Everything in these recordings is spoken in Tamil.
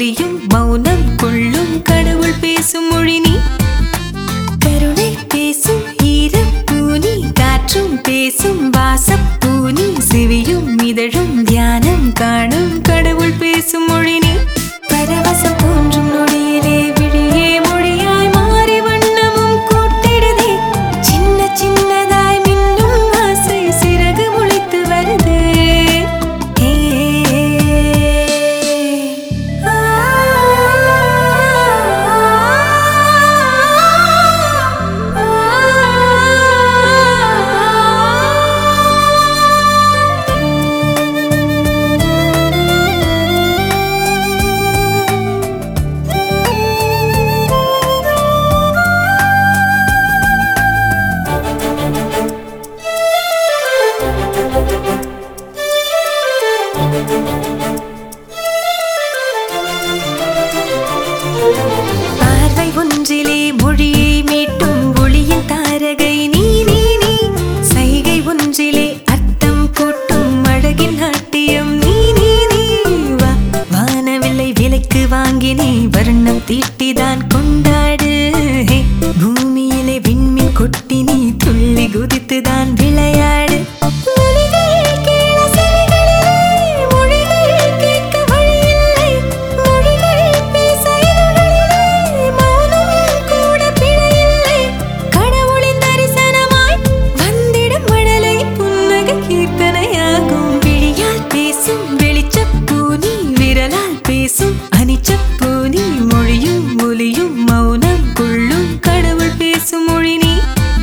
ஒலியும் மௌனம் கொள்ளும் கடவுள் பேசும் மொழி நீ கருணை பேசும் ஈரம் பூனி காற்றும் பேசும் வாசப் பூனி சிவியும் இதழும் தியானம் காணும் கடவுள் பேசும் மொழி நீ பரவசம் தோன்றும் நொடியிலே விழியே மொழியாய் மாறி வண்ணமும் கூட்டிடுதே சின்ன சின்னதாய் மின்னும் ஆசை சிறகு முளைத்து வருது ஏ ஆ பார்வை ஒன்றிலே மொழியை மீட்டும் ஒளியின் தாரகை நீ நீ நீ சைகை ஒன்றிலே அர்த்தம் கூட்டும் அழகின் நாட்டியம் நீ நீ நீ வா வானவில்லை விலைக்கு வாங்கி நீ வர்ணம் தீட்டிதான் கொண்டாடு ஹே, பூமியிலே விண்மீன் கொட்டி நீ துள்ளி குதித்துதான் விளையாடு மொழிகள் கேள செவிகளிலே, மொழிகள் கேட்க வழியில்லை. மொழிகள் பேச இதழ்களிலே, மௌனம் கூட பிழையில்லை. கடவுளின் தரிசனமாய் வந்திடும் மழலை புன்னகை கீர்த்தனையாகும். விழியால் பேசும் வெளிச்சப் பூனி, விரலால் பேசும் அனிச்சப் பூனி. மொழியும் ஒலியும் மௌனம் கொள்ளும் கடவுள் பேசும் மொழி நீ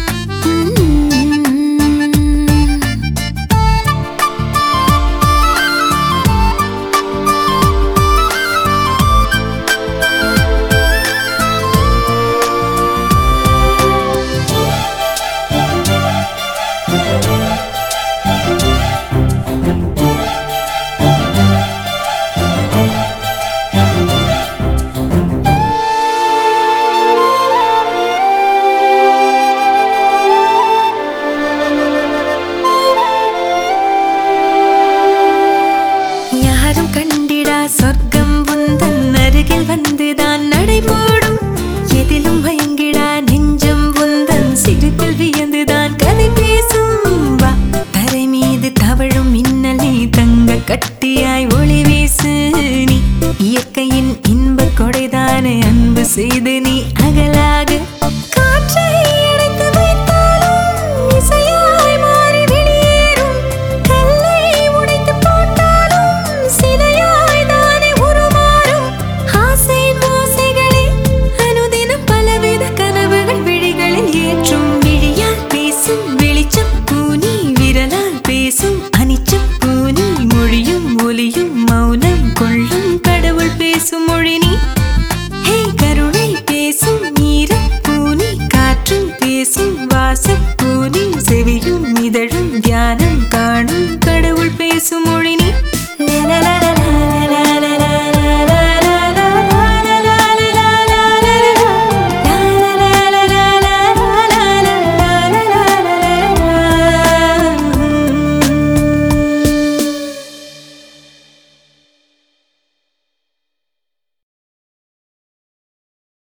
யாரும் கண்டிடா சொர்க்கம் உந்தன் அருகில் வந்துதான் நடைபோடும் எதிலும் மயங்கிடா நெஞ்சம் உந்தன் சிரிப்பில் வியந்துதான் கதை பேசும் வா தரை மீது தவழும் மின்னலே தங்க கட்டியாய் ஒளி வீசு நீ இயற்கையின் இன்ப கொடைதானே அன்பு செய்து நீ அகலாக காற்றை அடைத்து வைத்தாலும் இசையாய் மாறி வெளியேறும் கல்லை உடைத்து போட்டாலும் சிலையாய் தானே உருமாறும் ஆசை மோசைகளே அனுதினம் பலவித கனவுகள் விழிகளில் ஏற்றும் விழியால் பேசும் வெளிச்சப் பூனி விரலால் பேசும் அனிச்சப் பூனி மொழியும் ஒலியும் மௌனம் கொள்ளும் கடவுள் பேசும் மொழி நீ ஹே கருணை பேசும் ஈரப் பூனி காற்றும் பேசும் வாசப் பூனி செவியும் இதழும் தியானம் காணும் கடவுள் பேசும் மொழி நீ லலலா